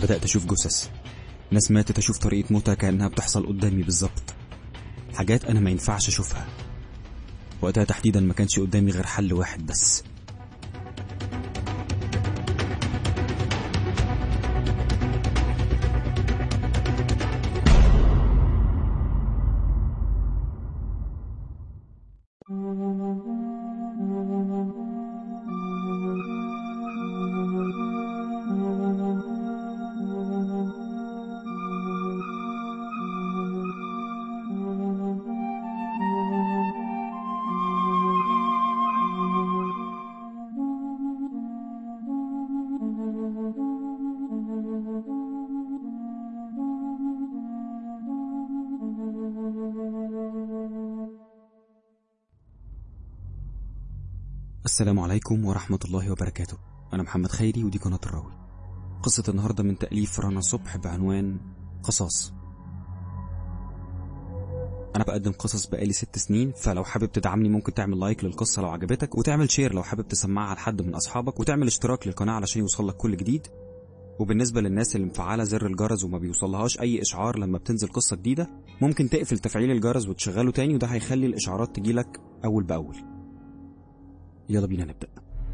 بدأت أشوف جثث ناس ماتت أشوف طريقة موتها كأنها بتحصل قدامي بالظبط حاجات أنا ما ينفعش أشوفها وقتها تحديدا ما كانش قدامي غير حل واحد بس السلام عليكم ورحمة الله وبركاته أنا محمد خيري ودي قناة الراوي قصة النهاردة من تأليف رنا صبح بعنوان قصاص أنا بقدم قصص بقالي ست سنين فلو حابب تدعمني ممكن تعمل لايك للقصة لو عجبتك وتعمل شير لو حابب تسمعها لحد من أصحابك وتعمل اشتراك للقناة علشان يوصلك كل جديد وبالنسبة للناس اللي مفعلة زر الجرس وما بيوصلهاش أي إشعار لما بتنزل قصة جديدة ممكن تقفل تفعيل الجرس وتشغله تاني وده هيخلي الإشعارات تجيلك أول بأول يلا بينا نبدأ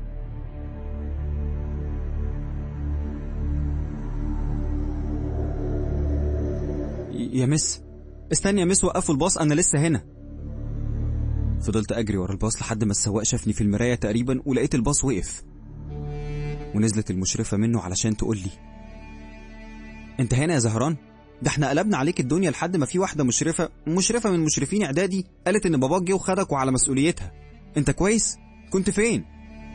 ي- يا مس استني يا مس وقفوا الباص أنا لسه هنا فضلت أجري ورا الباص لحد ما السواق شافني في المراية تقريبا ولقيت الباص وقف ونزلت المشرفة منه علشان تقول لي انت هنا يا زهران ده احنا قلبنا عليك الدنيا لحد ما في واحدة مشرفة مشرفة من مشرفين اعدادي قالت ان باباك جه وخدك وعلى مسؤوليتها انت كويس كنت فين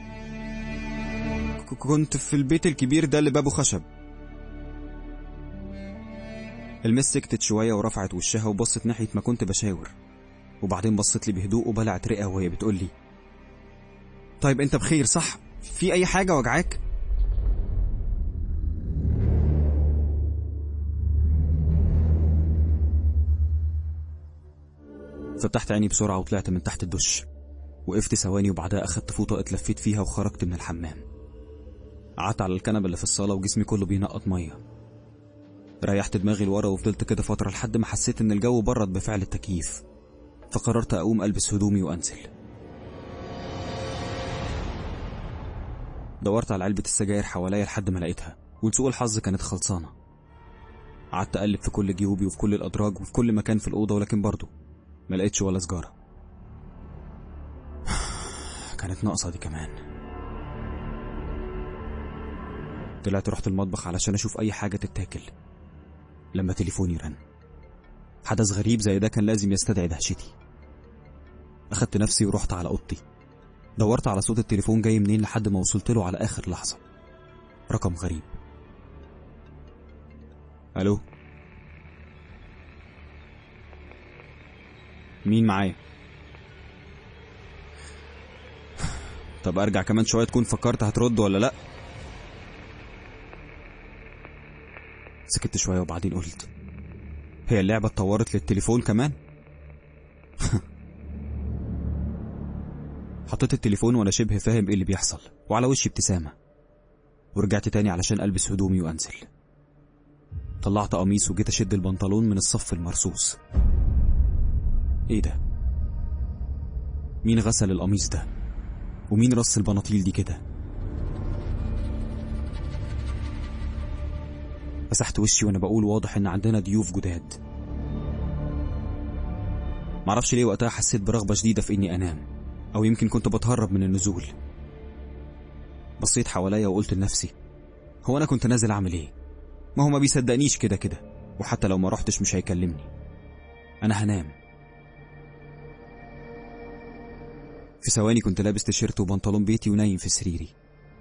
ك- كنت في البيت الكبير ده اللي بابه خشب المس سكتت شوية ورفعت وشها وبصت ناحية ما كنت بشاور وبعدين بصت لي بهدوء وبلعت رئة وهي بتقول لي طيب انت بخير صح في اي حاجة وجعاك فتحت عيني بسرعة وطلعت من تحت الدش وقفت ثواني وبعدها أخدت فوطة اتلفيت فيها وخرجت من الحمام قعدت على الكنبة اللي في الصالة وجسمي كله بينقط مية ريحت دماغي لورا وفضلت كده فترة لحد ما حسيت إن الجو برد بفعل التكييف فقررت أقوم ألبس هدومي وأنزل دورت على علبة السجاير حواليا لحد ما لقيتها ولسوء الحظ كانت خلصانة قعدت أقلب في كل جيوبي وفي كل الأدراج وفي كل مكان في الأوضة ولكن برضه ما لقيتش ولا سجارة كانت ناقصة دي كمان طلعت رحت المطبخ علشان أشوف أي حاجة تتاكل لما تليفوني رن حدث غريب زي ده كان لازم يستدعي دهشتي أخدت نفسي ورحت على أوضتي دورت على صوت التليفون جاي منين لحد ما وصلت له على آخر لحظة رقم غريب ألو مين معايا طب ارجع كمان شويه تكون فكرت هترد ولا لا سكت شويه وبعدين قلت هي اللعبه اتطورت للتليفون كمان حطيت التليفون وانا شبه فاهم ايه اللي بيحصل وعلى وشي ابتسامه ورجعت تاني علشان البس هدومي وانزل طلعت قميص وجيت اشد البنطلون من الصف المرصوص ايه ده مين غسل القميص ده ومين رص البناطيل دي كده مسحت وشي وانا بقول واضح ان عندنا ضيوف جداد معرفش ليه وقتها حسيت برغبة شديدة في اني انام او يمكن كنت بتهرب من النزول بصيت حواليا وقلت لنفسي هو انا كنت نازل اعمل ايه ما هو ما بيصدقنيش كده كده وحتى لو ما رحتش مش هيكلمني انا هنام في ثواني كنت لابس تيشيرت وبنطلون بيتي ونايم في سريري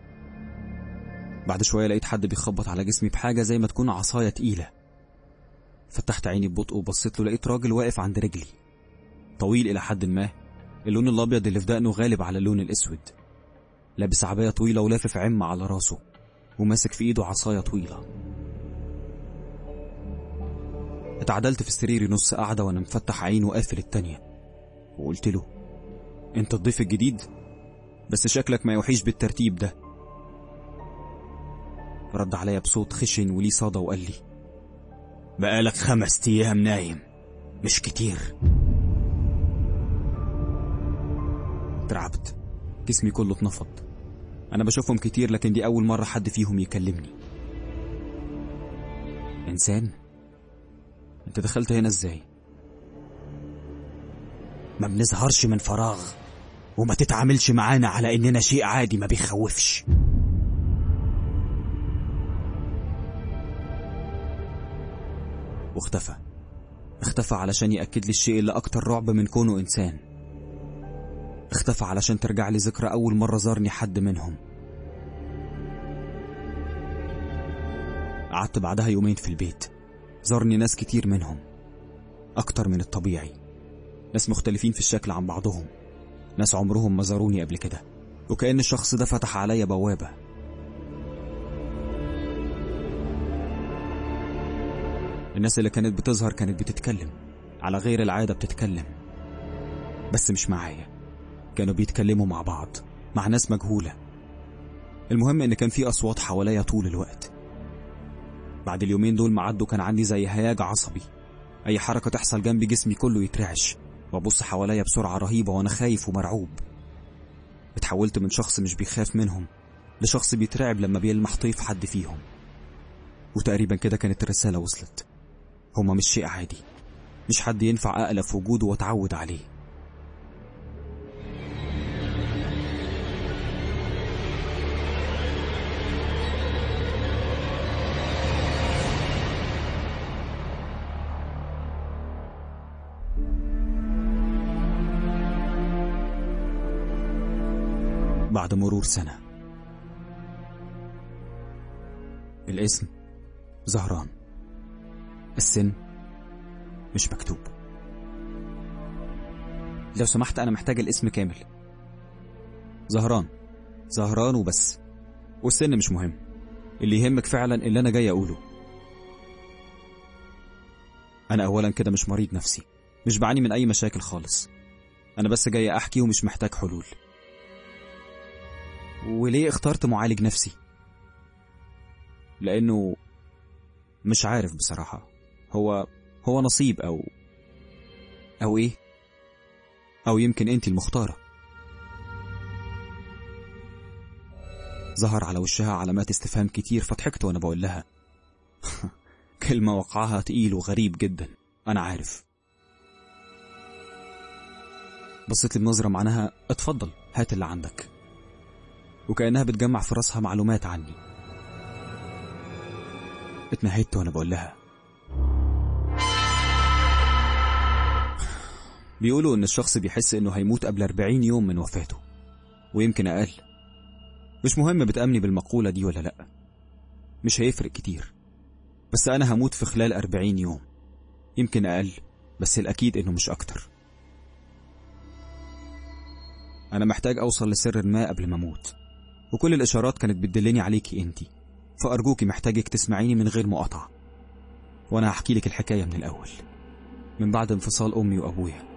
بعد شوية لقيت حد بيخبط على جسمي بحاجة زي ما تكون عصاية تقيلة فتحت عيني ببطء وبصيت له لقيت راجل واقف عند رجلي طويل إلى حد ما اللون الأبيض اللي في دقنه غالب على اللون الأسود لابس عباية طويلة ولافف عمة على راسه وماسك في إيده عصاية طويلة اتعدلت في سريري نص قعدة وأنا مفتح عيني وقافل التانية وقلت له انت الضيف الجديد بس شكلك ما يوحيش بالترتيب ده رد عليا بصوت خشن وليه صدى وقال لي بقالك خمس أيام نايم مش كتير اترعبت جسمي كله اتنفض أنا بشوفهم كتير لكن دي أول مرة حد فيهم يكلمني إنسان؟ أنت دخلت هنا إزاي؟ ما بنظهرش من فراغ وما تتعاملش معانا على إننا شيء عادي ما بيخوفش واختفى اختفى علشان يأكد لي الشيء اللي أكتر رعب من كونه إنسان اختفى علشان ترجع لي ذكرى أول مرة زارني حد منهم قعدت بعدها يومين في البيت زارني ناس كتير منهم أكتر من الطبيعي ناس مختلفين في الشكل عن بعضهم ناس عمرهم ما زاروني قبل كده وكأن الشخص ده فتح عليا بوابة الناس اللي كانت بتظهر كانت بتتكلم على غير العادة بتتكلم بس مش معايا كانوا بيتكلموا مع بعض مع ناس مجهولة المهم ان كان في اصوات حواليا طول الوقت بعد اليومين دول ما عدوا كان عندي زي هياج عصبي اي حركة تحصل جنبي جسمي كله يترعش وابص حواليا بسرعة رهيبة وانا خايف ومرعوب اتحولت من شخص مش بيخاف منهم لشخص بيترعب لما بيلمح طيف حد فيهم وتقريبا كده كانت الرسالة وصلت هما مش شيء عادي مش حد ينفع أألف وجوده وأتعود عليه بعد مرور سنة الاسم زهران السن مش مكتوب لو سمحت أنا محتاج الاسم كامل زهران زهران وبس والسن مش مهم اللي يهمك فعلا اللي أنا جاي أقوله أنا أولا كده مش مريض نفسي مش بعاني من أي مشاكل خالص أنا بس جاي أحكي ومش محتاج حلول وليه اخترت معالج نفسي لأنه مش عارف بصراحة هو هو نصيب أو أو إيه أو يمكن أنت المختارة ظهر على وشها علامات استفهام كتير فضحكت وأنا بقول لها كلمة وقعها تقيل وغريب جدا أنا عارف بصيت لي بنظرة معناها اتفضل هات اللي عندك وكأنها بتجمع في راسها معلومات عني اتنهدت وأنا بقول لها بيقولوا إن الشخص بيحس إنه هيموت قبل 40 يوم من وفاته ويمكن أقل مش مهم بتأمني بالمقولة دي ولا لأ مش هيفرق كتير بس أنا هموت في خلال 40 يوم يمكن أقل بس الأكيد إنه مش أكتر أنا محتاج أوصل لسر ما قبل ما أموت وكل الإشارات كانت بتدلني عليكي أنتي فأرجوكي محتاجك تسمعيني من غير مقاطعة وأنا هحكي لك الحكاية من الأول من بعد انفصال أمي وأبويا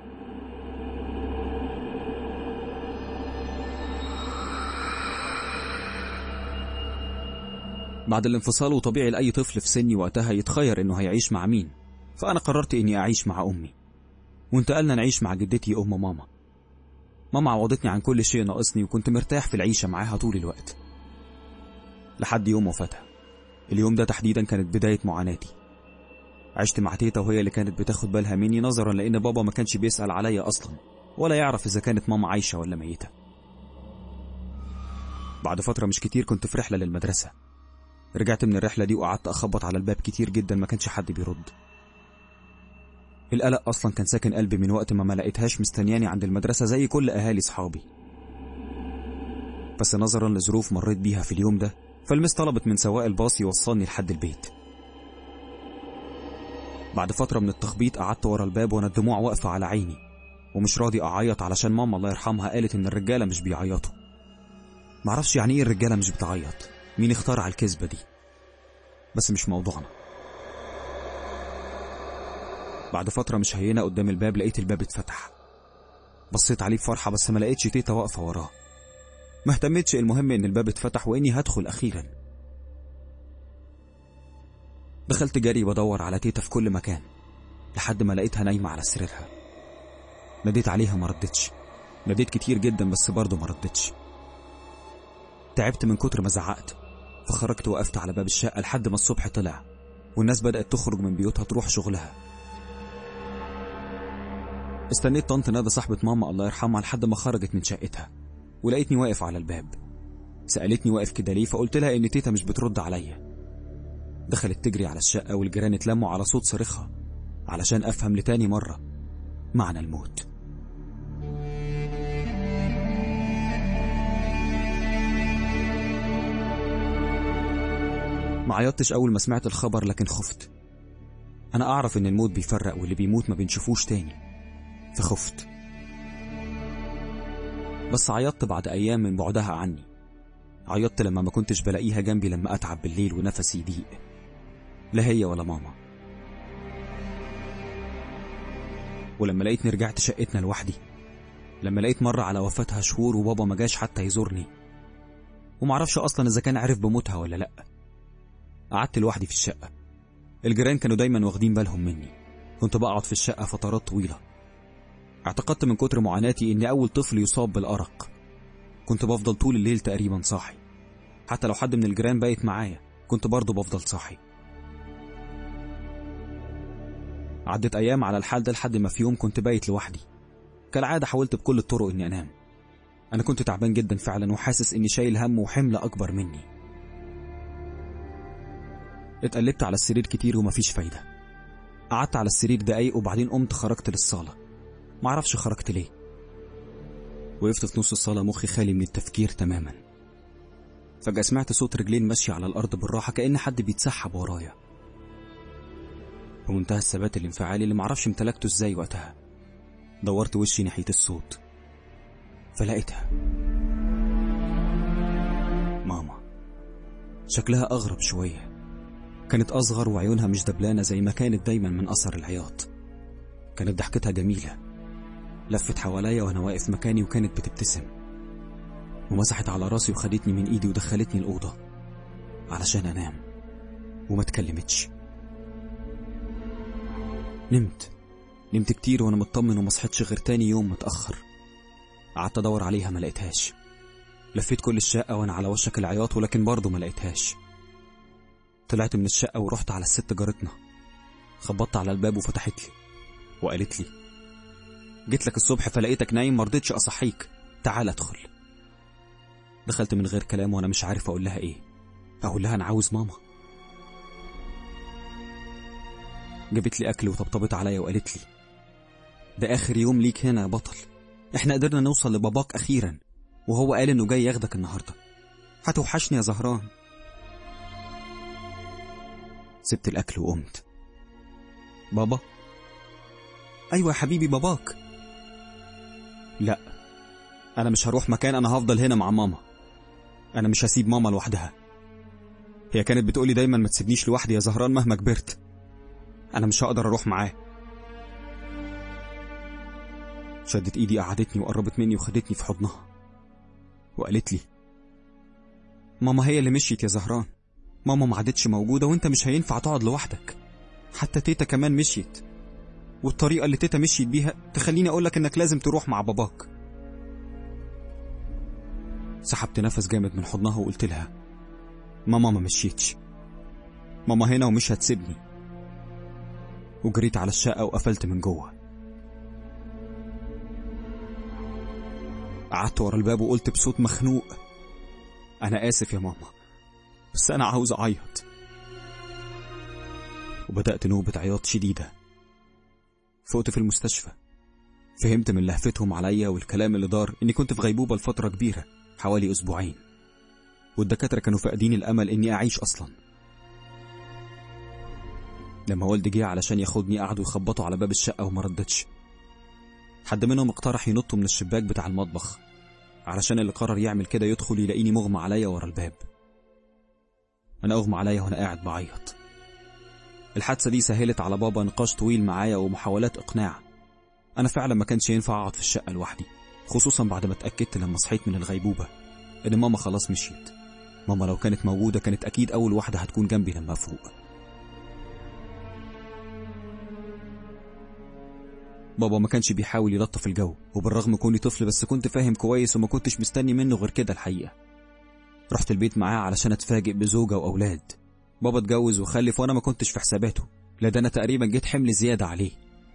بعد الانفصال وطبيعي لأي طفل في سني وقتها يتخير إنه هيعيش مع مين فأنا قررت إني أعيش مع أمي وانتقلنا نعيش مع جدتي أم ماما ماما عوضتني عن كل شيء ناقصني وكنت مرتاح في العيشة معاها طول الوقت لحد يوم وفاتها اليوم ده تحديدا كانت بداية معاناتي عشت مع تيتا وهي اللي كانت بتاخد بالها مني نظرا لأن بابا ما كانش بيسأل عليا أصلا ولا يعرف إذا كانت ماما عايشة ولا ميتة بعد فترة مش كتير كنت في رحلة للمدرسة رجعت من الرحلة دي وقعدت أخبط على الباب كتير جدا ما كانش حد بيرد القلق أصلا كان ساكن قلبي من وقت ما ما لقيتهاش مستنياني عند المدرسة زي كل أهالي صحابي بس نظرا لظروف مريت بيها في اليوم ده فالمس طلبت من سواق الباص يوصلني لحد البيت بعد فترة من التخبيط قعدت ورا الباب وانا الدموع واقفة على عيني ومش راضي أعيط علشان ماما الله يرحمها قالت إن الرجالة مش بيعيطوا معرفش يعني إيه الرجالة مش بتعيط مين اخترع الكذبة دي بس مش موضوعنا بعد فترة مش هينة قدام الباب لقيت الباب اتفتح بصيت عليه بفرحة بس ما لقيتش تيتا واقفة وراه ما اهتمتش المهم ان الباب اتفتح واني هدخل اخيرا دخلت جري بدور على تيتا في كل مكان لحد ما لقيتها نايمة على سريرها ناديت عليها ما ردتش ناديت كتير جدا بس برضه ما ردتش تعبت من كتر ما زعقت فخرجت وقفت على باب الشقة لحد ما الصبح طلع والناس بدأت تخرج من بيوتها تروح شغلها استنيت طنط ندى صاحبة ماما الله يرحمها لحد ما خرجت من شقتها ولقيتني واقف على الباب سألتني واقف كده ليه فقلت لها إن تيتا مش بترد عليا دخلت تجري على الشقة والجيران اتلموا على صوت صريخها علشان أفهم لتاني مرة معنى الموت ما عيطتش أول ما سمعت الخبر لكن خفت أنا أعرف إن الموت بيفرق واللي بيموت ما بنشوفوش تاني فخفت بس عيطت بعد أيام من بعدها عني عيطت لما ما كنتش بلاقيها جنبي لما أتعب بالليل ونفسي يضيق لا هي ولا ماما ولما لقيتني رجعت شقتنا لوحدي لما لقيت مرة على وفاتها شهور وبابا ما جاش حتى يزورني ومعرفش أصلا إذا كان عرف بموتها ولا لأ قعدت لوحدي في الشقة الجيران كانوا دايما واخدين بالهم مني كنت بقعد في الشقة فترات طويلة اعتقدت من كتر معاناتي إني أول طفل يصاب بالأرق كنت بفضل طول الليل تقريبا صاحي حتى لو حد من الجيران بايت معايا كنت برضه بفضل صاحي عدت أيام على الحال ده لحد ما في يوم كنت بايت لوحدي كالعادة حاولت بكل الطرق إني أنام أنا كنت تعبان جدا فعلا وحاسس إني شايل هم وحمل أكبر مني اتقلبت على السرير كتير ومفيش فايدة قعدت على السرير دقايق وبعدين قمت خرجت للصالة معرفش خرجت ليه وقفت في نص الصالة مخي خالي من التفكير تماما فجأة سمعت صوت رجلين ماشية على الأرض بالراحة كأن حد بيتسحب ورايا بمنتهى الثبات الانفعالي اللي معرفش امتلكته ازاي وقتها دورت وشي ناحية الصوت فلقيتها ماما شكلها أغرب شوية كانت أصغر وعيونها مش دبلانة زي ما كانت دايما من أثر العياط كانت ضحكتها جميلة لفت حواليا وأنا واقف مكاني وكانت بتبتسم ومسحت على راسي وخدتني من إيدي ودخلتني الأوضة علشان أنام وما اتكلمتش نمت نمت كتير وانا مطمن وما صحيتش غير تاني يوم متأخر قعدت ادور عليها ما لقيتهاش لفيت كل الشقة وانا على وشك العياط ولكن برضه ما لقيتهاش طلعت من الشقة ورحت على الست جارتنا خبطت على الباب وفتحت لي وقالت لي جيت لك الصبح فلقيتك نايم مرضتش اصحيك تعال ادخل دخلت من غير كلام وانا مش عارف اقول لها ايه اقول لها انا عاوز ماما جابت لي اكل وطبطبت عليا وقالت لي ده اخر يوم ليك هنا يا بطل احنا قدرنا نوصل لباباك اخيرا وهو قال انه جاي ياخدك النهارده هتوحشني يا زهران سبت الاكل وقمت بابا ايوه يا حبيبي باباك لا انا مش هروح مكان انا هفضل هنا مع ماما انا مش هسيب ماما لوحدها هي كانت بتقولي دايما ما تسيبنيش لوحدي يا زهران مهما كبرت انا مش هقدر اروح معاه شدت ايدي قعدتني وقربت مني وخدتني في حضنها وقالت لي ماما هي اللي مشيت يا زهران ماما ما عادتش موجوده وانت مش هينفع تقعد لوحدك حتى تيتا كمان مشيت والطريقه اللي تيتا مشيت بيها تخليني اقولك انك لازم تروح مع باباك سحبت نفس جامد من حضنها وقلت لها ماما ما مشيتش ماما هنا ومش هتسيبني وجريت على الشقة وقفلت من جوه قعدت ورا الباب وقلت بصوت مخنوق أنا آسف يا ماما بس أنا عاوز أعيط وبدأت نوبة عياط شديدة فقت في المستشفى فهمت من لهفتهم عليا والكلام اللي دار إني كنت في غيبوبة لفترة كبيرة حوالي أسبوعين والدكاترة كانوا فاقدين الأمل إني أعيش أصلاً لما والدي جه علشان ياخدني قعدوا يخبطوا على باب الشقة وما ردتش حد منهم اقترح ينطوا من الشباك بتاع المطبخ علشان اللي قرر يعمل كده يدخل يلاقيني مغمى عليا ورا الباب أنا أغمى عليا وأنا قاعد بعيط الحادثة دي سهلت على بابا نقاش طويل معايا ومحاولات إقناع أنا فعلا ما كانش ينفع أقعد في الشقة لوحدي خصوصا بعد ما اتأكدت لما صحيت من الغيبوبة إن ماما خلاص مشيت ماما لو كانت موجودة كانت أكيد أول واحدة هتكون جنبي لما أفوق بابا ما كانش بيحاول يلطف الجو وبالرغم كوني طفل بس كنت فاهم كويس وما كنتش مستني منه غير كده الحقيقة رحت البيت معاه علشان اتفاجئ بزوجة وأولاد بابا اتجوز وخلف وأنا ما كنتش في حساباته لا ده أنا تقريبا جيت حمل زيادة عليه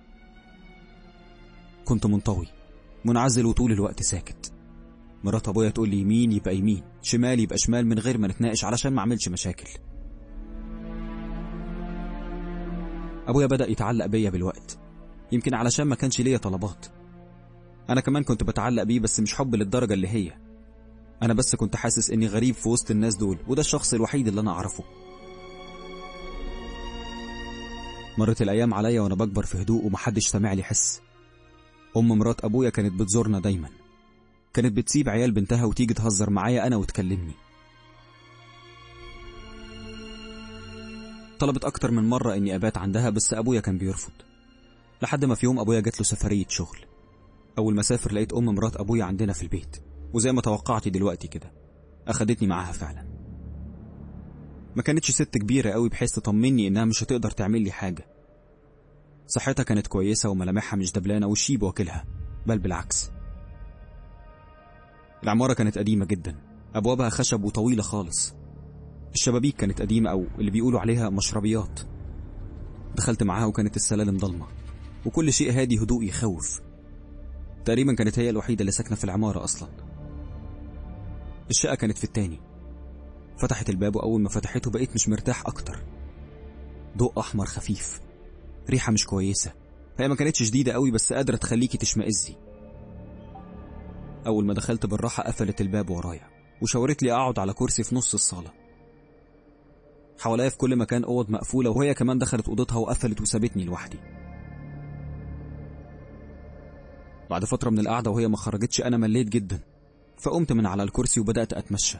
كنت منطوي منعزل وطول الوقت ساكت مرات ابويا تقول لي يمين يبقى يمين شمال يبقى شمال من غير ما نتناقش علشان ما اعملش مشاكل ابويا بدا يتعلق بيا بالوقت يمكن علشان ما كانش ليا طلبات انا كمان كنت بتعلق بيه بس مش حب للدرجه اللي هي انا بس كنت حاسس اني غريب في وسط الناس دول وده الشخص الوحيد اللي انا اعرفه مرت الايام عليا وانا بكبر في هدوء ومحدش سامع لي حس ام مرات ابويا كانت بتزورنا دايما كانت بتسيب عيال بنتها وتيجي تهزر معايا انا وتكلمني طلبت اكتر من مره اني ابات عندها بس ابويا كان بيرفض لحد ما في يوم ابويا جات له سفريه شغل اول ما سافر لقيت ام مرات ابويا عندنا في البيت وزي ما توقعتي دلوقتي كده اخدتني معاها فعلا ما كانتش ست كبيره قوي بحيث تطمني انها مش هتقدر تعمل لي حاجه صحتها كانت كويسه وملامحها مش دبلانه والشيب واكلها بل بالعكس العمارة كانت قديمة جدا أبوابها خشب وطويلة خالص الشبابيك كانت قديمة أو اللي بيقولوا عليها مشربيات دخلت معاها وكانت السلالم ضلمة وكل شيء هادي هدوء يخوف تقريبا كانت هي الوحيدة اللي ساكنة في العمارة أصلا الشقة كانت في التاني فتحت الباب وأول ما فتحته بقيت مش مرتاح أكتر ضوء أحمر خفيف ريحة مش كويسة هي ما كانتش شديدة قوي بس قادرة تخليكي تشمئزي أول ما دخلت بالراحة قفلت الباب ورايا وشاورت لي أقعد على كرسي في نص الصالة حواليا في كل مكان أوض مقفولة وهي كمان دخلت أوضتها وقفلت وسابتني لوحدي بعد فترة من القعدة وهي ما خرجتش أنا مليت جدا فقمت من على الكرسي وبدأت أتمشى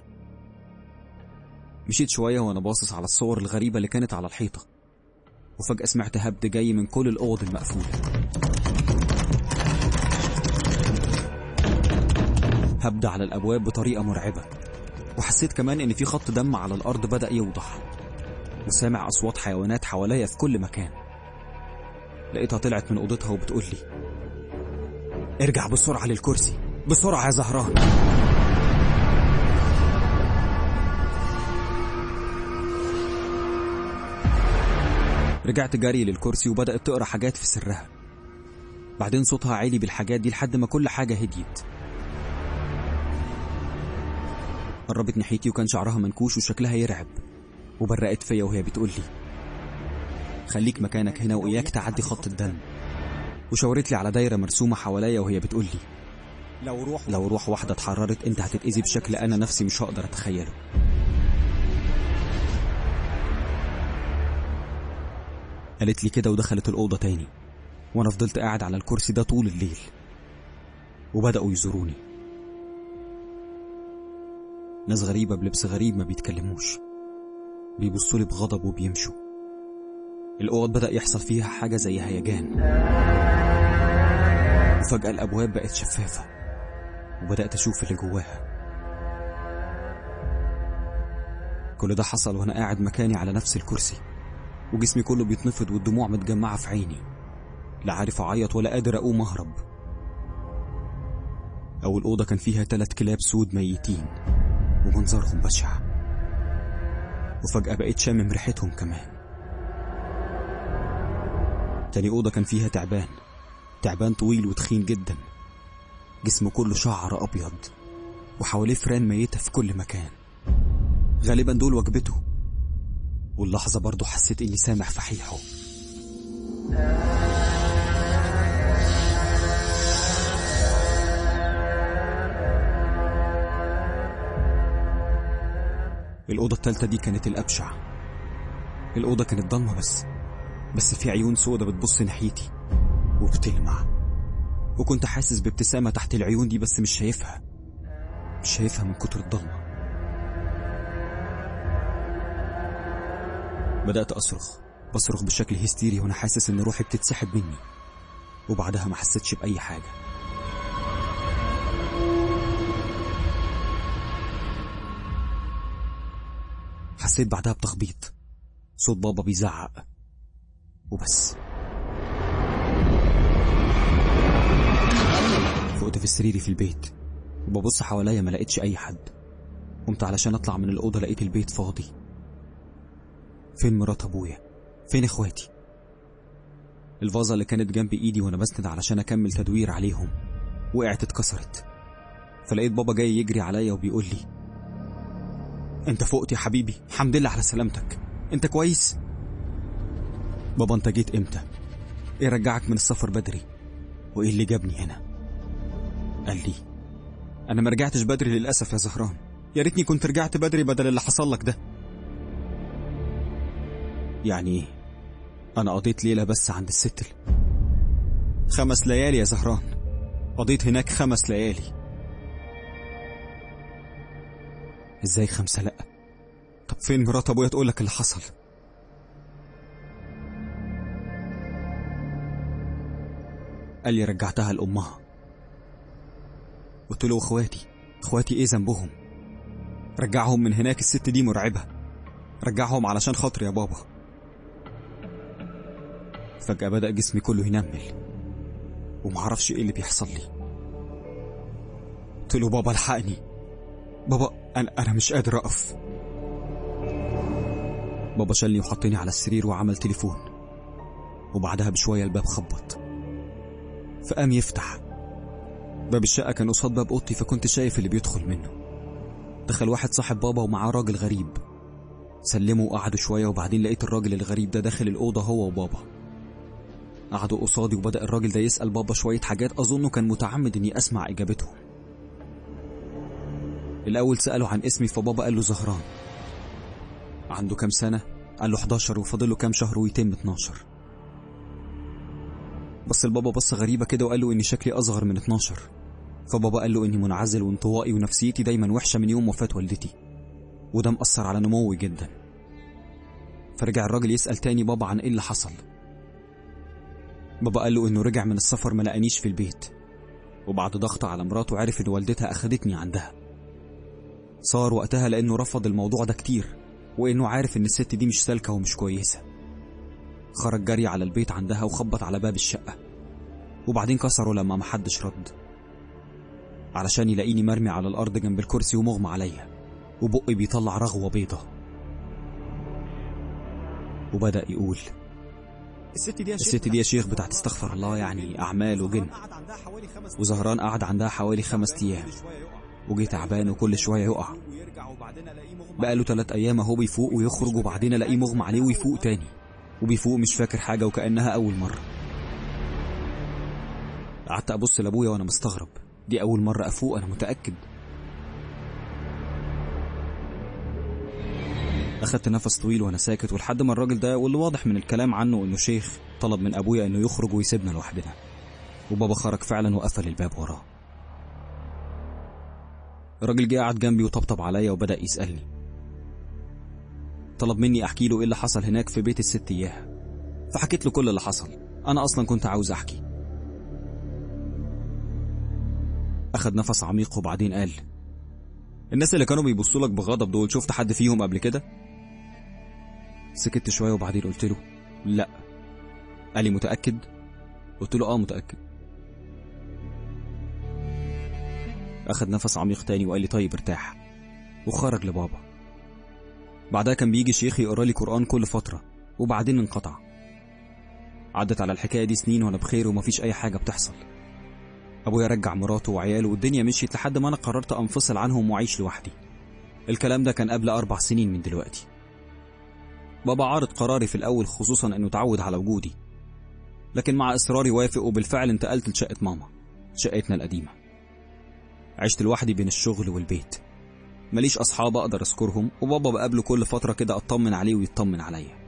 مشيت شوية وأنا باصص على الصور الغريبة اللي كانت على الحيطة وفجأة سمعت هبد جاي من كل الأوض المقفولة هبد على الأبواب بطريقة مرعبة وحسيت كمان إن في خط دم على الأرض بدأ يوضح وسامع أصوات حيوانات حواليا في كل مكان لقيتها طلعت من أوضتها وبتقول لي ارجع بسرعة للكرسي بسرعة يا زهران رجعت جري للكرسي وبدأت تقرا حاجات في سرها بعدين صوتها عالي بالحاجات دي لحد ما كل حاجة هديت قربت ناحيتي وكان شعرها منكوش وشكلها يرعب وبرقت فيا وهي بتقول لي خليك مكانك هنا وإياك تعدي خط الدم وشاورت لي على دايرة مرسومة حواليا وهي بتقول لي لو روح لو روح واحدة اتحررت انت هتتأذي بشكل أنا نفسي مش هقدر أتخيله قالت لي كده ودخلت الأوضة تاني وأنا فضلت قاعد على الكرسي ده طول الليل وبدأوا يزوروني ناس غريبة بلبس غريب ما بيتكلموش بيبصوا لي بغضب وبيمشوا الأوض بدأ يحصل فيها حاجة زي هيجان وفجأة الأبواب بقت شفافة وبدأت أشوف اللي جواها كل ده حصل وأنا قاعد مكاني على نفس الكرسي وجسمي كله بيتنفض والدموع متجمعة في عيني لا عارف أعيط ولا قادر أقوم أهرب أول أوضة كان فيها تلات كلاب سود ميتين ومنظرهم بشع وفجأة بقيت شامم ريحتهم كمان تاني أوضة كان فيها تعبان تعبان طويل وتخين جدا جسمه كله شعر أبيض وحواليه فران ميتة في كل مكان غالبا دول وجبته واللحظة برضه حسيت إني سامع فحيحه الأوضة التالتة دي كانت الأبشع الأوضة كانت ضلمة بس بس في عيون سودة بتبص ناحيتي وبتلمع وكنت حاسس بابتسامة تحت العيون دي بس مش شايفها مش شايفها من كتر الضلمة بدأت أصرخ بصرخ بشكل هستيري وأنا حاسس إن روحي بتتسحب مني وبعدها ما حسيتش بأي حاجة حسيت بعدها بتخبيط صوت بابا بيزعق وبس كنت في سريري في البيت وببص حواليا ما لقيتش اي حد قمت علشان اطلع من الاوضه لقيت البيت فاضي فين مرات ابويا فين اخواتي الفازه اللي كانت جنب ايدي وانا بسند علشان اكمل تدوير عليهم وقعت اتكسرت فلقيت بابا جاي يجري عليا وبيقول لي انت فقت يا حبيبي الحمد لله على سلامتك انت كويس بابا انت جيت امتى ايه رجعك من السفر بدري وايه اللي جابني هنا قال لي انا ما رجعتش بدري للاسف يا زهران يا ريتني كنت رجعت بدري بدل اللي حصل لك ده يعني ايه انا قضيت ليله بس عند الست ال- خمس ليالي يا زهران قضيت هناك خمس ليالي ازاي خمسه لا طب فين مرات ابويا تقول لك اللي حصل قال لي رجعتها لامها قلت له اخواتي اخواتي ايه ذنبهم رجعهم من هناك الست دي مرعبه رجعهم علشان خاطري يا بابا فجأة بدأ جسمي كله ينمل ومعرفش ايه اللي بيحصل لي قلت له بابا الحقني بابا انا انا مش قادر اقف بابا شالني وحطني على السرير وعمل تليفون وبعدها بشوية الباب خبط فقام يفتح باب الشقة كان قصاد باب أوضتي فكنت شايف اللي بيدخل منه دخل واحد صاحب بابا ومعاه راجل غريب سلموا وقعدوا شوية وبعدين لقيت الراجل الغريب ده داخل الأوضة هو وبابا قعدوا قصادي وبدأ الراجل ده يسأل بابا شوية حاجات أظنه كان متعمد إني أسمع إجابتهم الأول سأله عن اسمي فبابا قال له زهران عنده كام سنة؟ قال له 11 وفاضل له كام شهر ويتم 12 بس البابا بص غريبة كده وقال له إني شكلي أصغر من 12 فبابا قال له إني منعزل وانطوائي ونفسيتي دايما وحشة من يوم وفاة والدتي وده مأثر على نموي جدا فرجع الراجل يسأل تاني بابا عن إيه اللي حصل بابا قال له إنه رجع من السفر ما لقانيش في البيت وبعد ضغط على مراته عرف إن والدتها أخدتني عندها صار وقتها لأنه رفض الموضوع ده كتير وإنه عارف إن الست دي مش سالكة ومش كويسة خرج جري على البيت عندها وخبط على باب الشقة وبعدين كسره لما محدش رد علشان يلاقيني مرمي على الأرض جنب الكرسي ومغمى عليا وبقي بيطلع رغوة بيضة وبدأ يقول الست دي يا شيخ الست دي يا شيخ بتاعت استغفر الله يعني أعمال وجن قعد عندها حوالي خمس وزهران قعد عندها حوالي خمس أيام شويه يقع وجي تعبان وكل شوية يقع ويرجع وبعدين الاقيه مغمى بقاله تلات أيام أهو بيفوق ويخرج وبعدين ألاقيه مغمى عليه ويفوق تاني وبيفوق مش فاكر حاجة وكأنها أول مرة قعدت أبص لأبويا وأنا مستغرب دي أول مرة أفوق أنا متأكد أخدت نفس طويل وأنا ساكت ولحد ما الراجل ده واللي واضح من الكلام عنه إنه شيخ طلب من أبويا إنه يخرج ويسيبنا لوحدنا وبابا خرج فعلا وقفل الباب وراه الراجل جه قعد جنبي وطبطب عليا وبدأ يسألني طلب مني احكي له ايه اللي حصل هناك في بيت الست اياها فحكيت له كل اللي حصل انا اصلا كنت عاوز احكي اخد نفس عميق وبعدين قال الناس اللي كانوا بيبصوا لك بغضب دول شفت حد فيهم قبل كده سكت شويه وبعدين قلت له لا قال لي متاكد قلت له اه متاكد اخد نفس عميق تاني وقال لي طيب ارتاح وخرج لبابا بعدها كان بيجي شيخ يقرا لي قرآن كل فترة وبعدين انقطع عدت على الحكاية دي سنين وأنا بخير ومفيش أي حاجة بتحصل أبويا رجع مراته وعياله والدنيا مشيت لحد ما أنا قررت أنفصل عنهم وأعيش لوحدي الكلام ده كان قبل أربع سنين من دلوقتي بابا عارض قراري في الأول خصوصا إنه اتعود على وجودي لكن مع إصراري وافق وبالفعل انتقلت لشقة ماما شقتنا القديمة عشت لوحدي بين الشغل والبيت ماليش أصحاب أقدر أذكرهم وبابا بقابله كل فترة كده أطمن عليه ويطمن عليا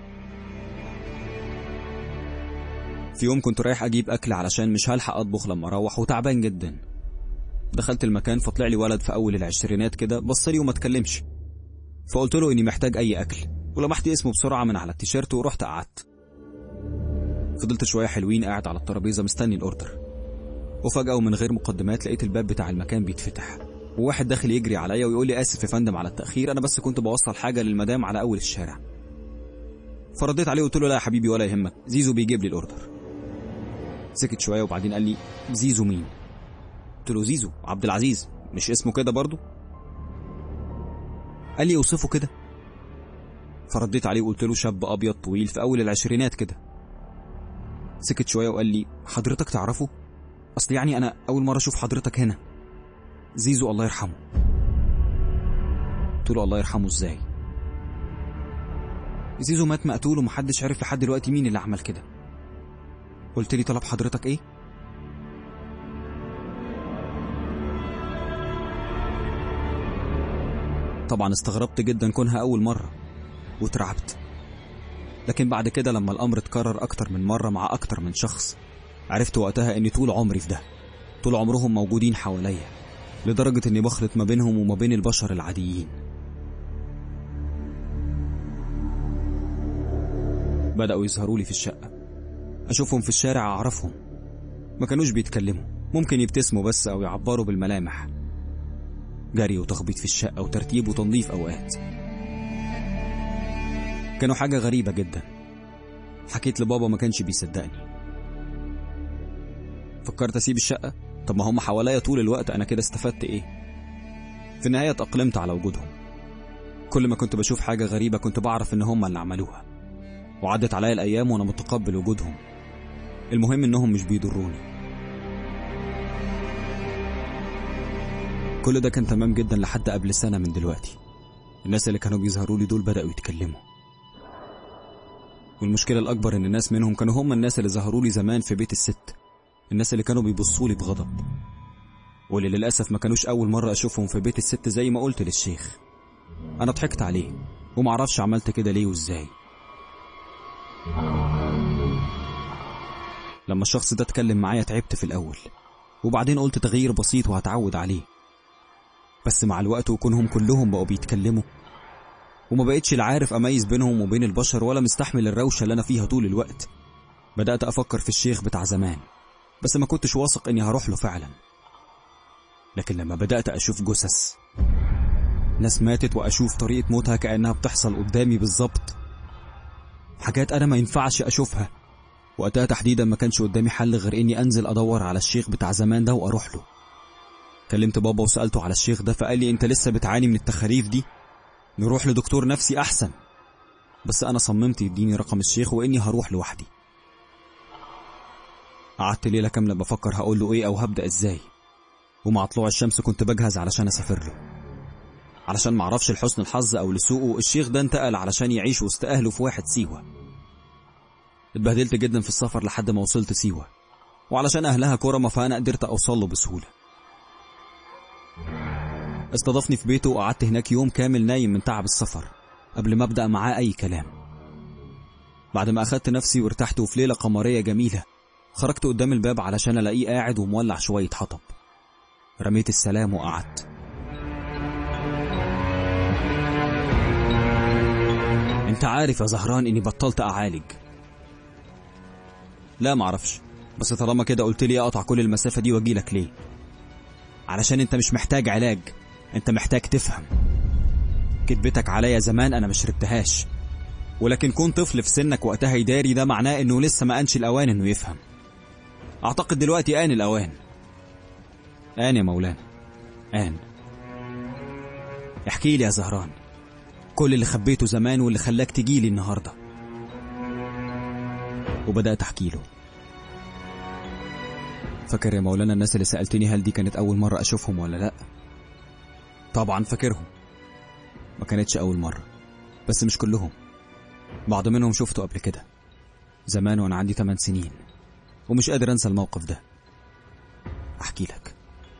في يوم كنت رايح أجيب أكل علشان مش هلحق أطبخ لما أروح وتعبان جدا دخلت المكان فطلع لي ولد في أول العشرينات كده بصلي وما اتكلمش فقلت له إني محتاج أي أكل ولمحت اسمه بسرعة من على التيشيرت ورحت قعدت فضلت شوية حلوين قاعد على الترابيزة مستني الأوردر وفجأة ومن غير مقدمات لقيت الباب بتاع المكان بيتفتح وواحد داخل يجري عليا ويقول لي اسف يا فندم على التاخير انا بس كنت بوصل حاجه للمدام على اول الشارع فرديت عليه وقلت له لا يا حبيبي ولا يهمك زيزو بيجيب لي الاوردر سكت شويه وبعدين قال لي زيزو مين قلت له زيزو عبد العزيز مش اسمه كده برضه قال لي اوصفه كده فرديت عليه وقلت له شاب ابيض طويل في اول العشرينات كده سكت شويه وقال لي حضرتك تعرفه اصل يعني انا اول مره اشوف حضرتك هنا زيزو الله يرحمه قلت له الله يرحمه ازاي زيزو مات مقتول ومحدش عرف لحد دلوقتي مين اللي عمل كده قلت لي طلب حضرتك ايه طبعا استغربت جدا كونها اول مره واترعبت لكن بعد كده لما الامر اتكرر اكتر من مره مع اكتر من شخص عرفت وقتها اني طول عمري في ده طول عمرهم موجودين حواليا لدرجه اني بخلط ما بينهم وما بين البشر العاديين بدأوا يظهروا لي في الشقة أشوفهم في الشارع أعرفهم ما كانوش بيتكلموا ممكن يبتسموا بس أو يعبروا بالملامح جري وتخبيط في الشقة وترتيب وتنظيف أوقات كانوا حاجة غريبة جدا حكيت لبابا ما كانش بيصدقني فكرت أسيب الشقة طب ما هم حواليا طول الوقت أنا كده استفدت إيه في النهاية اتأقلمت على وجودهم كل ما كنت بشوف حاجة غريبة كنت بعرف إن هم اللي عملوها وعدت عليا الأيام وأنا متقبل وجودهم المهم إنهم مش بيضروني كل ده كان تمام جدا لحد قبل سنة من دلوقتي الناس اللي كانوا بيظهروا لي دول بدأوا يتكلموا والمشكلة الأكبر إن الناس منهم كانوا هم الناس اللي ظهروا لي زمان في بيت الست الناس اللي كانوا بيبصوا لي بغضب واللي للأسف ما كانوش أول مرة أشوفهم في بيت الست زي ما قلت للشيخ أنا ضحكت عليه ومعرفش عملت كده ليه وإزاي لما الشخص ده اتكلم معايا تعبت في الأول وبعدين قلت تغيير بسيط وهتعود عليه بس مع الوقت وكونهم كلهم بقوا بيتكلموا وما بقتش لا عارف أميز بينهم وبين البشر ولا مستحمل الروشة اللي أنا فيها طول الوقت بدأت أفكر في الشيخ بتاع زمان بس ما كنتش واثق إني هروح له فعلا لكن لما بدأت أشوف جثث ناس ماتت وأشوف طريقة موتها كأنها بتحصل قدامي بالظبط حاجات أنا ما ينفعش أشوفها وقتها تحديدا ما كانش قدامي حل غير إني أنزل أدور على الشيخ بتاع زمان ده وأروح له كلمت بابا وسألته على الشيخ ده فقال لي أنت لسه بتعاني من التخاريف دي نروح لدكتور نفسي أحسن بس أنا صممت يديني رقم الشيخ وإني هروح لوحدي قعدت ليلة كاملة بفكر هقول له إيه أو هبدأ إزاي ومع طلوع الشمس كنت بجهز علشان أسافر له علشان معرفش لحسن الحظ أو لسوءه الشيخ ده انتقل علشان يعيش وسط أهله في واحد سيوة اتبهدلت جدا في السفر لحد ما وصلت سيوة وعلشان أهلها كرمة فأنا قدرت أوصل له بسهولة استضافني في بيته وقعدت هناك يوم كامل نايم من تعب السفر قبل ما أبدأ معاه أي كلام بعد ما أخدت نفسي وارتحت وفي ليلة قمرية جميلة خرجت قدام الباب علشان ألاقيه قاعد ومولع شوية حطب رميت السلام وقعدت انت عارف يا زهران اني بطلت اعالج لا معرفش بس طالما كده قلت لي اقطع كل المسافة دي واجيلك ليه علشان انت مش محتاج علاج انت محتاج تفهم كدبتك عليا زمان انا ما شربتهاش ولكن كون طفل في سنك وقتها يداري ده معناه انه لسه ما انش الاوان انه يفهم اعتقد دلوقتي ان الاوان ان يا مولانا ان احكي لي يا زهران كل اللي خبيته زمان واللي خلاك تجيلي النهارده وبدات احكي له فاكر يا مولانا الناس اللي سالتني هل دي كانت اول مره اشوفهم ولا لا طبعا فاكرهم ما كانتش اول مره بس مش كلهم بعض منهم شفته قبل كده زمان وانا عندي 8 سنين ومش قادر انسى الموقف ده احكي لك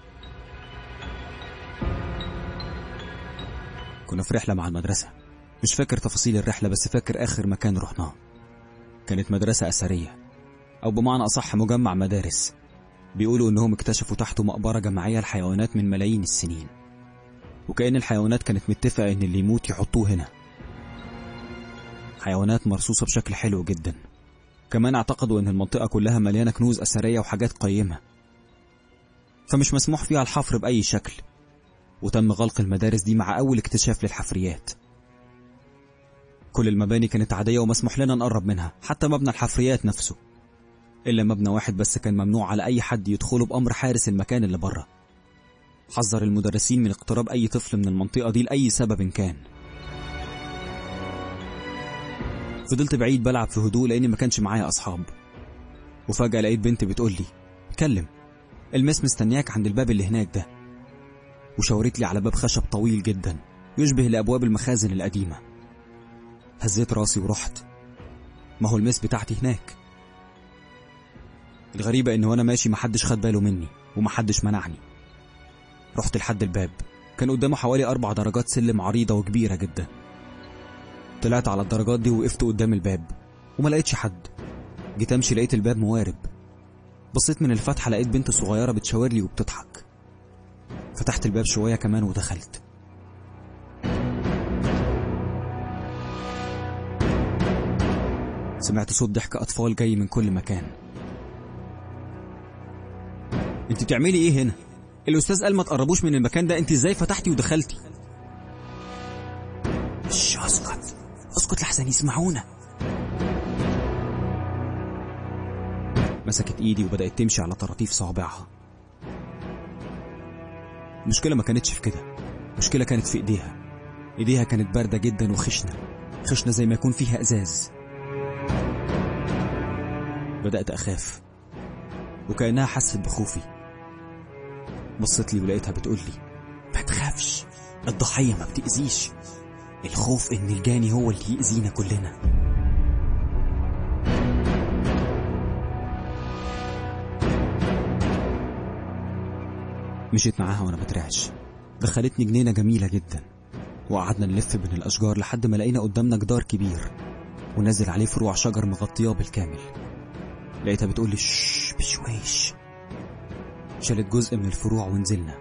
كنا في رحلة مع المدرسة مش فاكر تفاصيل الرحلة بس فاكر آخر مكان رحناه كانت مدرسة أثرية أو بمعنى أصح مجمع مدارس بيقولوا إنهم اكتشفوا تحته مقبرة جماعية لحيوانات من ملايين السنين وكأن الحيوانات كانت متفقة إن اللي يموت يحطوه هنا حيوانات مرصوصة بشكل حلو جدا كمان اعتقدوا إن المنطقة كلها مليانة كنوز أثرية وحاجات قيمة فمش مسموح فيها الحفر بأي شكل وتم غلق المدارس دي مع أول اكتشاف للحفريات كل المباني كانت عادية ومسموح لنا نقرب منها حتى مبنى الحفريات نفسه إلا مبنى واحد بس كان ممنوع على أي حد يدخله بأمر حارس المكان اللي بره حذر المدرسين من اقتراب أي طفل من المنطقة دي لأي سبب كان فضلت بعيد بلعب في هدوء لأني ما كانش معايا أصحاب وفجأة لقيت بنت بتقول لي كلم المس مستنياك عند الباب اللي هناك ده وشاورت لي على باب خشب طويل جدا يشبه لأبواب المخازن القديمة هزيت راسي ورحت ما هو المس بتاعتي هناك الغريبة إن وأنا ماشي محدش خد باله مني ومحدش منعني رحت لحد الباب كان قدامه حوالي أربع درجات سلم عريضة وكبيرة جدا طلعت على الدرجات دي ووقفت قدام الباب وما لقيتش حد جيت امشي لقيت الباب موارب بصيت من الفتحة لقيت بنت صغيرة بتشاور لي وبتضحك فتحت الباب شوية كمان ودخلت سمعت صوت ضحك أطفال جاي من كل مكان انت بتعملي ايه هنا الاستاذ قال ما تقربوش من المكان ده انت ازاي فتحتي ودخلتي شش اسكت اسكت لحسن يسمعونا مسكت ايدي وبدأت تمشي على طراطيف صوابعها المشكلة ما كانتش في كده المشكلة كانت في ايديها ايديها كانت باردة جدا وخشنة خشنة زي ما يكون فيها ازاز بدأت أخاف وكأنها حست بخوفي بصت لي ولقيتها بتقول لي ما تخافش الضحية ما بتأذيش الخوف إن الجاني هو اللي يأذينا كلنا مشيت معاها وأنا بترعش دخلتني جنينة جميلة جدا وقعدنا نلف بين الأشجار لحد ما لقينا قدامنا جدار كبير ونازل عليه فروع شجر مغطياه بالكامل لقيتها بتقول لي شش بشويش شالت جزء من الفروع ونزلنا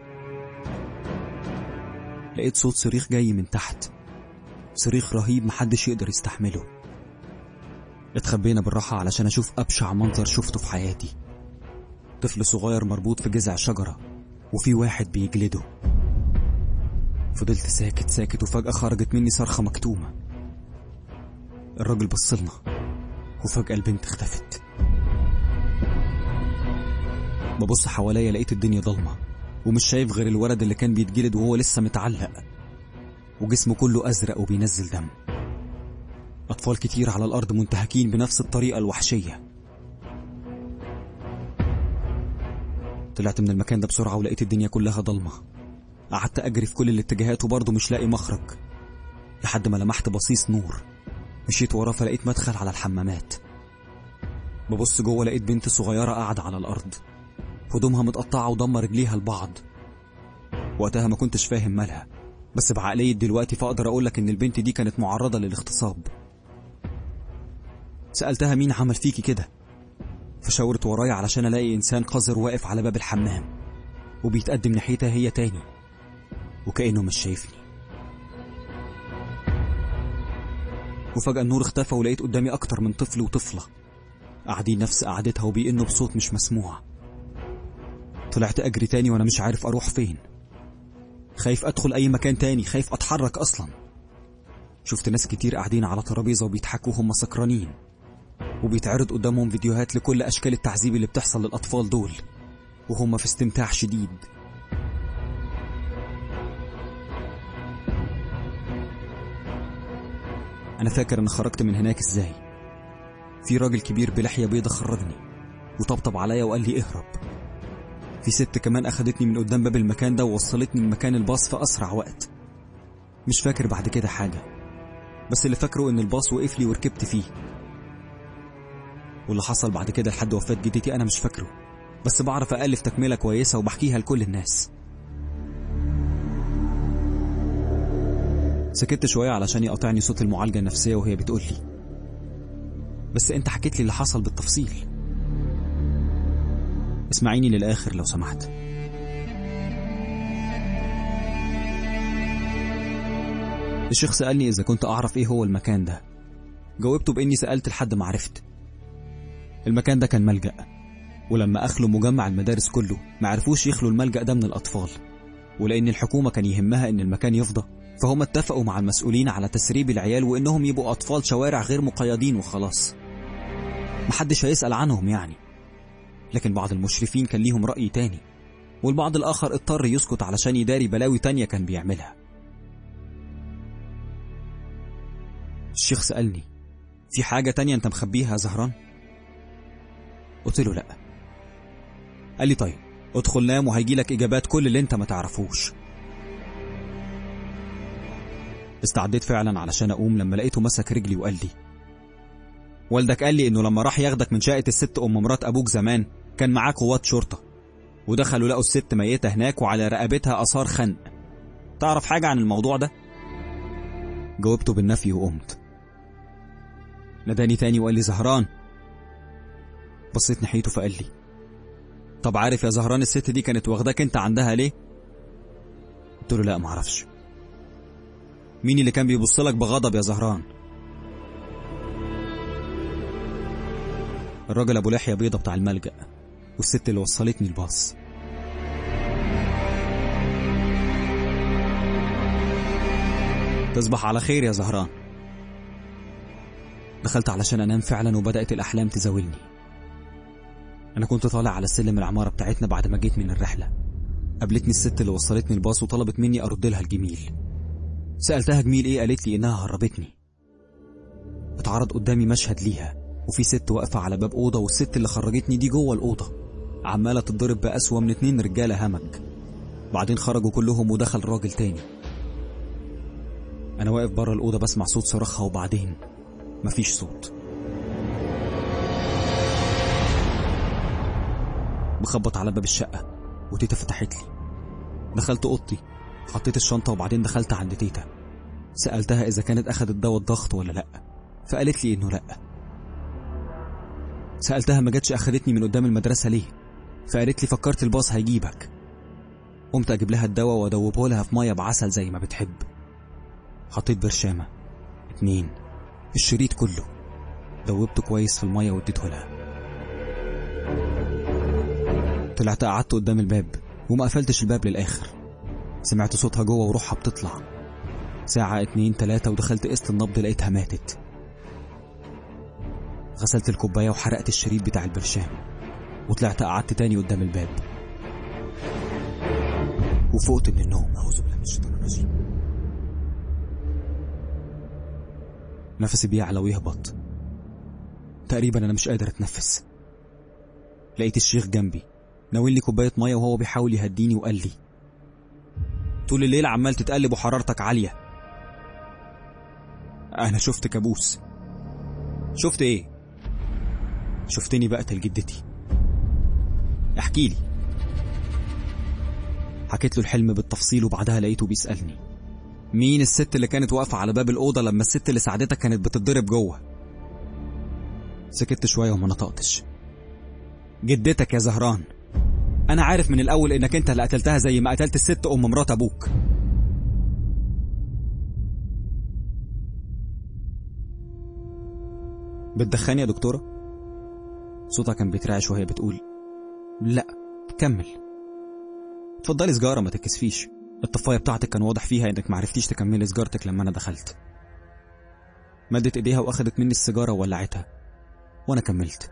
لقيت صوت صريخ جاي من تحت صريخ رهيب محدش يقدر يستحمله اتخبينا بالراحة علشان أشوف أبشع منظر شفته في حياتي طفل صغير مربوط في جذع شجرة وفي واحد بيجلده فضلت ساكت ساكت وفجأة خرجت مني صرخة مكتومة الراجل بصلنا وفجأة البنت اختفت ببص حواليا لقيت الدنيا ضلمة ومش شايف غير الولد اللي كان بيتجلد وهو لسه متعلق وجسمه كله أزرق وبينزل دم أطفال كتير على الأرض منتهكين بنفس الطريقة الوحشية طلعت من المكان ده بسرعة ولقيت الدنيا كلها ضلمة قعدت أجري في كل الاتجاهات وبرضه مش لاقي مخرج لحد ما لمحت بصيص نور مشيت وراه فلقيت مدخل على الحمامات ببص جوه لقيت بنت صغيرة قاعدة على الأرض هدومها متقطعة وضم رجليها لبعض وقتها ما كنتش فاهم مالها بس بعقلية دلوقتي فأقدر أقولك إن البنت دي كانت معرضة للاغتصاب سألتها مين عمل فيكي كده فشاورت ورايا علشان ألاقي إنسان قذر واقف على باب الحمام وبيتقدم ناحيتها هي تاني وكأنه مش شايفني وفجأة النور اختفى ولقيت قدامي أكتر من طفل وطفلة قاعدين نفس قعدتها وبيئنوا بصوت مش مسموع طلعت أجري تاني وأنا مش عارف أروح فين خايف أدخل أي مكان تاني خايف أتحرك أصلا شفت ناس كتير قاعدين على ترابيزة وبيضحكوا وهم سكرانين وبيتعرض قدامهم فيديوهات لكل أشكال التعذيب اللي بتحصل للأطفال دول وهم في استمتاع شديد أنا فاكر أنا خرجت من هناك إزاي في راجل كبير بلحية بيضة خرجني وطبطب عليا وقال لي اهرب في ست كمان أخدتني من قدام باب المكان ده ووصلتني من مكان الباص في أسرع وقت مش فاكر بعد كده حاجة بس اللي فاكره إن الباص وقف لي وركبت فيه واللي حصل بعد كده لحد وفاة جدتي أنا مش فاكره بس بعرف ألف تكملة كويسة وبحكيها لكل الناس سكت شوية علشان يقطعني صوت المعالجة النفسية وهي بتقول لي بس انت حكيت لي اللي حصل بالتفصيل اسمعيني للآخر لو سمحت الشيخ سألني إذا كنت أعرف إيه هو المكان ده جاوبته بإني سألت لحد ما عرفت المكان ده كان ملجأ ولما أخلوا مجمع المدارس كله ما عرفوش يخلوا الملجأ ده من الأطفال ولأن الحكومة كان يهمها إن المكان يفضى فهم اتفقوا مع المسؤولين على تسريب العيال وإنهم يبقوا أطفال شوارع غير مقيدين وخلاص محدش هيسأل عنهم يعني لكن بعض المشرفين كان ليهم رأي تاني والبعض الآخر اضطر يسكت علشان يداري بلاوي تانية كان بيعملها الشيخ سألني في حاجة تانية انت مخبيها يا زهران قلت له لأ قال لي طيب ادخل نام وهيجيلك إجابات كل اللي انت ما تعرفوش استعديت فعلا علشان أقوم لما لقيته مسك رجلي وقال لي والدك قال لي إنه لما راح ياخدك من شقة الست أم مرات أبوك زمان كان معاه قوات شرطة ودخلوا لقوا الست ميتة هناك وعلى رقبتها آثار خنق تعرف حاجة عن الموضوع ده؟ جاوبته بالنفي وقمت ناداني تاني وقال لي زهران بصيت ناحيته فقال لي طب عارف يا زهران الست دي كانت واخداك انت عندها ليه؟ قلت له لا معرفش مين اللي كان بيبص لك بغضب يا زهران؟ الراجل ابو لحيه بيضه بتاع الملجأ والست اللي وصلتني الباص تصبح على خير يا زهران دخلت علشان انام فعلا وبدأت الاحلام تزاولني انا كنت طالع على سلم العمارة بتاعتنا بعد ما جيت من الرحلة قابلتني الست اللي وصلتني الباص وطلبت مني ارد لها الجميل سألتها جميل ايه قالت لي انها هربتني اتعرض قدامي مشهد ليها وفي ست واقفة على باب أوضة والست اللي خرجتني دي جوه الأوضة عمالة تتضرب بأسوأ من اتنين رجالة همج بعدين خرجوا كلهم ودخل راجل تاني أنا واقف بره الأوضة بسمع صوت صراخها وبعدين مفيش صوت بخبط على باب الشقة وتيتا فتحت لي دخلت أوضتي حطيت الشنطة وبعدين دخلت عند تيتا سألتها إذا كانت أخدت دواء الضغط ولا لأ فقالت لي إنه لأ سألتها ما جاتش أخدتني من قدام المدرسة ليه فقالت لي فكرت الباص هيجيبك قمت أجيب لها الدواء وأدوبه لها في مية بعسل زي ما بتحب حطيت برشامة اتنين الشريط كله دوبته كويس في المية واديته لها طلعت قعدت قدام الباب وما قفلتش الباب للآخر سمعت صوتها جوه وروحها بتطلع ساعة اتنين تلاتة ودخلت قسط النبض لقيتها ماتت غسلت الكوباية وحرقت الشريط بتاع البرشام وطلعت قعدت تاني قدام الباب وفقت من النوم أعوذ بالله من الشيطان الرجيم نفسي بيعلى ويهبط تقريبا أنا مش قادر أتنفس لقيت الشيخ جنبي ناول لي كوباية مية وهو بيحاول يهديني وقال لي طول الليل عمال تتقلب وحرارتك عالية أنا شفت كابوس شفت إيه؟ شفتني بقتل جدتي احكي لي حكيت له الحلم بالتفصيل وبعدها لقيته بيسألني مين الست اللي كانت واقفة على باب الأوضة لما الست اللي ساعدتك كانت بتتضرب جوه سكت شوية وما نطقتش جدتك يا زهران أنا عارف من الأول إنك أنت اللي قتلتها زي ما قتلت الست أم مرات أبوك بتدخني يا دكتورة؟ صوتها كان بيترعش وهي بتقول لا كمل اتفضلي سجارة ما تتكسفيش الطفاية بتاعتك كان واضح فيها انك معرفتيش تكملي سجارتك لما انا دخلت مدت ايديها واخدت مني السيجارة وولعتها وانا كملت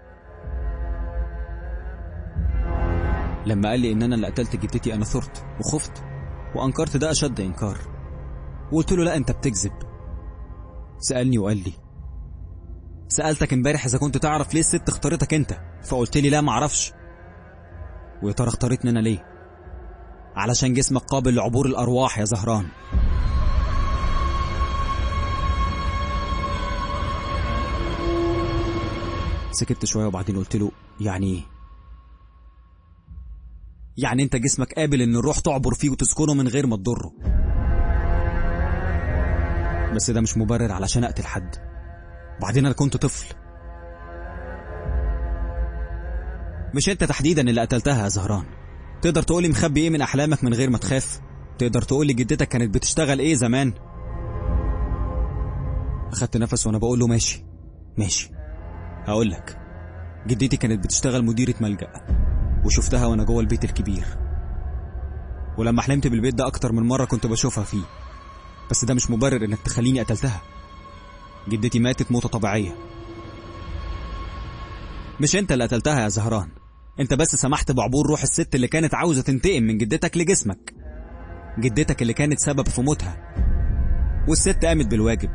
لما قال لي ان انا اللي قتلت جدتي انا ثرت وخفت وانكرت ده اشد انكار وقلت له لا انت بتكذب سألني وقال لي سألتك امبارح إذا كنت تعرف ليه الست اختارتك أنت فقلت لي لا معرفش ويا ترى اختارتني أنا ليه؟ علشان جسمك قابل لعبور الأرواح يا زهران سكت شوية وبعدين قلت له يعني ايه؟ يعني انت جسمك قابل ان الروح تعبر فيه وتسكنه من غير ما تضره بس ده مش مبرر علشان اقتل حد بعدين انا كنت طفل مش انت تحديدا اللي قتلتها يا زهران تقدر تقولي مخبي ايه من احلامك من غير ما تخاف تقدر تقولي جدتك كانت بتشتغل ايه زمان اخدت نفس وانا بقول له ماشي ماشي هقول لك جدتي كانت بتشتغل مديرة ملجأ وشفتها وانا جوه البيت الكبير ولما حلمت بالبيت ده اكتر من مرة كنت بشوفها فيه بس ده مش مبرر انك تخليني قتلتها جدتي ماتت موتة طبيعية مش انت اللي قتلتها يا زهران انت بس سمحت بعبور روح الست اللي كانت عاوزة تنتقم من جدتك لجسمك جدتك اللي كانت سبب في موتها والست قامت بالواجب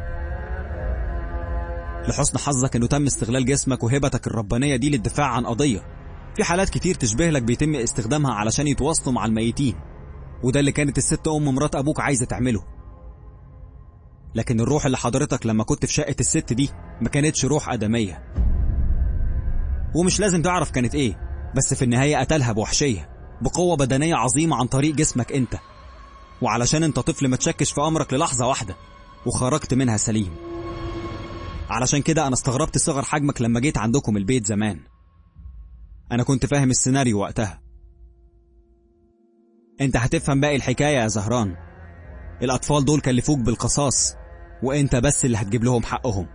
لحسن حظك انه تم استغلال جسمك وهبتك الربانية دي للدفاع عن قضية في حالات كتير تشبه لك بيتم استخدامها علشان يتواصلوا مع الميتين وده اللي كانت الست ام مرات ابوك عايزة تعمله لكن الروح اللي حضرتك لما كنت في شقة الست دي ما كانتش روح آدمية ومش لازم تعرف كانت ايه بس في النهاية قتلها بوحشية بقوة بدنية عظيمة عن طريق جسمك انت وعلشان انت طفل ما تشكش في امرك للحظة واحدة وخرجت منها سليم علشان كده انا استغربت صغر حجمك لما جيت عندكم البيت زمان انا كنت فاهم السيناريو وقتها انت هتفهم باقي الحكاية يا زهران الاطفال دول كلفوك بالقصاص وانت بس اللي هتجيب لهم حقهم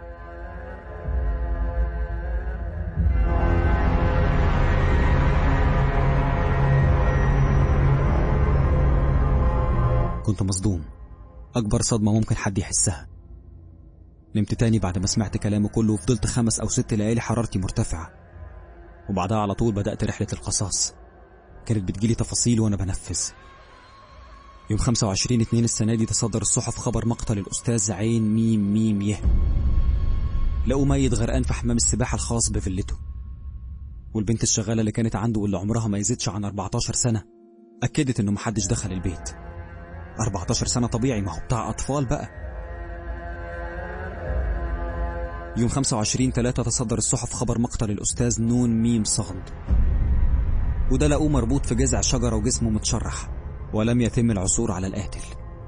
كنت مصدوم أكبر صدمة ممكن حد يحسها نمت تاني بعد ما سمعت كلامه كله وفضلت خمس أو ست ليالي حرارتي مرتفعة وبعدها على طول بدأت رحلة القصاص كانت بتجيلي تفاصيل وأنا بنفذ يوم 25 اتنين السنة دي تصدر الصحف خبر مقتل الأستاذ عين ميم ميم يه لقوا ميت غرقان في حمام السباحة الخاص بفيلته والبنت الشغالة اللي كانت عنده واللي عمرها ما يزيدش عن 14 سنة أكدت إنه محدش دخل البيت 14 سنة طبيعي ما هو بتاع أطفال بقى يوم 25 3 تصدر الصحف خبر مقتل الأستاذ نون ميم صغد وده لقوه مربوط في جذع شجرة وجسمه متشرح ولم يتم العثور على القاتل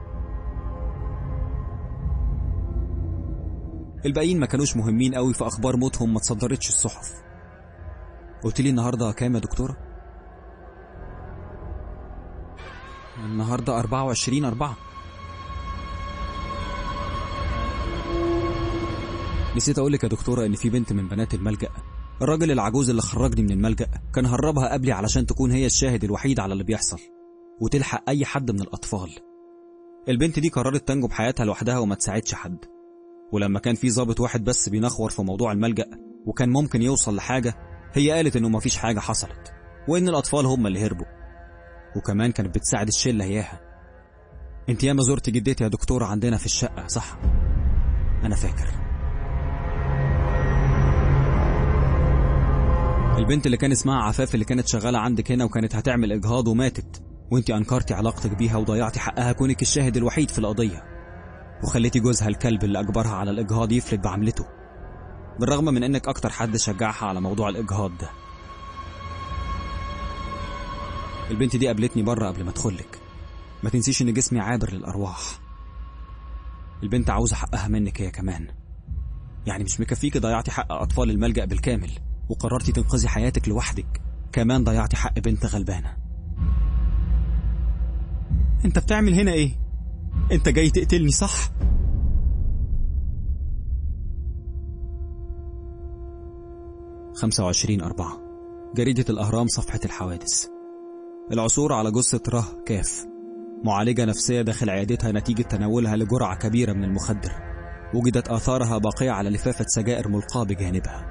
الباقيين ما كانوش مهمين قوي في أخبار موتهم ما تصدرتش الصحف قلت لي النهاردة كام يا دكتورة؟ النهاردة 24 أربعة نسيت أقولك يا دكتورة إن في بنت من بنات الملجأ الراجل العجوز اللي خرجني من الملجأ كان هربها قبلي علشان تكون هي الشاهد الوحيد على اللي بيحصل وتلحق أي حد من الأطفال البنت دي قررت تنجو بحياتها لوحدها وما تساعدش حد ولما كان في ضابط واحد بس بينخور في موضوع الملجأ وكان ممكن يوصل لحاجة هي قالت إنه مفيش حاجة حصلت وإن الأطفال هم اللي هربوا وكمان كانت بتساعد الشلة إياها انت ياما زرت جدتي يا دكتورة عندنا في الشقة صح؟ أنا فاكر البنت اللي كان اسمها عفاف اللي كانت شغالة عندك هنا وكانت هتعمل إجهاض وماتت وانت أنكرتي علاقتك بيها وضيعتي حقها كونك الشاهد الوحيد في القضية وخليتي جوزها الكلب اللي أجبرها على الإجهاض يفلت بعملته بالرغم من إنك أكتر حد شجعها على موضوع الإجهاض ده البنت دي قابلتني بره قبل ما ادخلك ما تنسيش ان جسمي عابر للارواح البنت عاوزه حقها منك هي كمان يعني مش مكفيكي ضيعتي حق اطفال الملجا بالكامل وقررتي تنقذي حياتك لوحدك كمان ضيعتي حق بنت غلبانه انت بتعمل هنا ايه انت جاي تقتلني صح خمسة وعشرين أربعة جريدة الأهرام صفحة الحوادث العثور على جثة ره كاف معالجة نفسية داخل عيادتها نتيجة تناولها لجرعة كبيرة من المخدر وجدت آثارها باقية على لفافة سجائر ملقاة بجانبها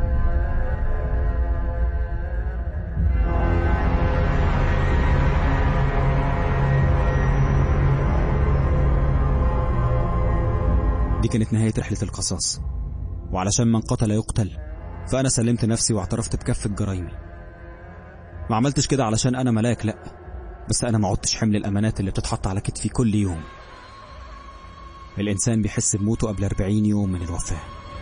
دي كانت نهاية رحلة القصاص وعلشان من قتل يقتل فأنا سلمت نفسي واعترفت بكافة جرايمي ما عملتش كده علشان انا ملاك لا بس انا ما عدتش حمل الامانات اللي بتتحط على كتفي كل يوم الانسان بيحس بموته قبل 40 يوم من الوفاه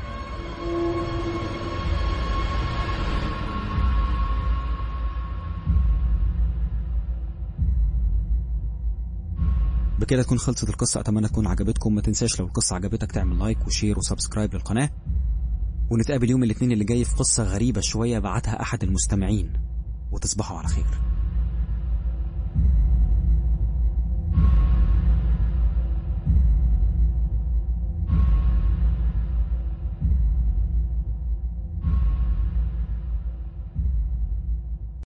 بكده تكون خلصت القصة أتمنى تكون عجبتكم ما تنساش لو القصة عجبتك تعمل لايك وشير وسبسكرايب للقناة ونتقابل يوم الاثنين اللي جاي في قصة غريبة شوية بعتها أحد المستمعين وتصبحوا على خير